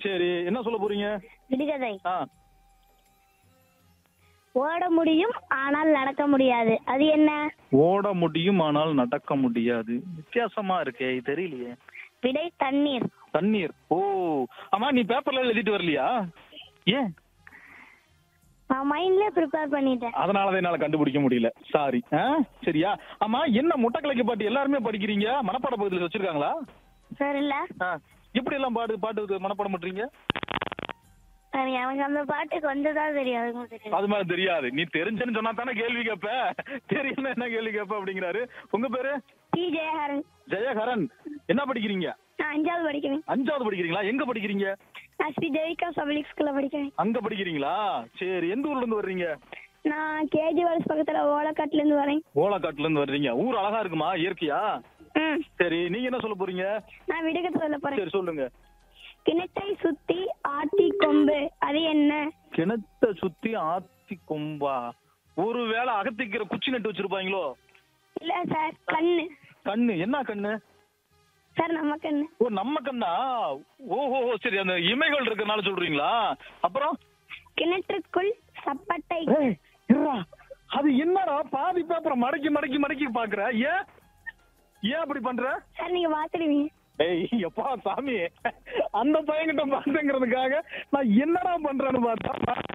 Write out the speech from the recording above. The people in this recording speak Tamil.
சரி என்ன சொல்ல போறீங்க விடுகதை ஆ ஓட முடியும் ஆனால் நடக்க முடியாது அது என்ன ஓட முடியும் ஆனால் நடக்க முடியாது வித்தியாசமா இருக்கே இது தெரியலையே விடை தண்ணீர் தண்ணீர் ஓ ஆமா நீ பேப்பர்ல எழுதிட்டு வரலையா ஏன் நான் மைண்ட்ல ப்ரிப்பேர் பண்ணிட்டேன் அதனாலதான் என்னால கண்டுபிடிக்க முடியல சாரி சரியா ஆமா என்ன முட்டைக்கலைக்கு பாட்டு எல்லாருமே படிக்கிறீங்க மனப்பாட பகுதியில் வச்சிருக்காங்களா சார் இல்ல ஆ, எப்படி எல்லாம் பாட்டு பாட்டு மனப்பாடம் பண்றீங்க சார் எனக்கு அந்த பாட்டு கொஞ்சம் தான் தெரியும் அதுக்கும் தெரியும் அது மாதிரி தெரியாது நீ தெரிஞ்சேன்னு சொன்னா தானே கேள்வி கேட்ப தெரியல என்ன கேள்வி கேட்ப அப்படிங்கிறாரு உங்க பேரு டி ஜெயஹரன் ஜெயகரன் என்ன படிக்கிறீங்க நான் அஞ்சாவது படிக்கிறேன் அஞ்சாவது படிக்கிறீங்களா எங்க படிக்கிறீங்க நான் ஸ்ரீ தேவிகா பப்ளிக் ஸ்கூல்ல படிக்கிறேன் அங்க படிக்கிறீங்களா சரி எந்த ஊர்ல இருந்து வர்றீங்க நான் கேஜி வால்ஸ் பக்கத்துல ஓலக்காட்டுல இருந்து வரேன் ஓலக்காட்டுல இருந்து வர்றீங்க ஊர் அழகா இருக்குமா இயற்கையா ம் சரி நீங்க என்ன சொல்ல போறீங்க நான் விடுகதை சொல்ல போறேன் சரி சொல்லுங்க கிணற்றை சுத்தி ஆட்டி கொம்பு அது என்ன கிணத்த சுத்தி ஆத்தி கொம்பா ஒருவேளை அகத்திக்கிற குச்சி நட்டு வச்சிருப்பாங்களோ இல்ல சார் கண்ணு கண்ணு என்ன கண்ணு சார் நம்ம கண்ணு ஓ நம்ம கண்ணா ஓஹோ சரி அந்த இமைகள் இருக்கறனால சொல்றீங்களா அப்புறம் கிணற்றுக்குள் சப்பட்டை ஏய், இருடா. அது என்னடா பாதி பேப்பரை மடக்கி மடக்கி மடக்கி பாக்குற ஏன் ஏன் அப்படி பண்ற சார் நீங்க பாத்துடுவீங்க ஏய் எப்பா சாமி அந்த பையன்கிட்ட பார்த்தேங்கிறதுக்காக நான் என்னடா பண்றேன்னு பார்த்தா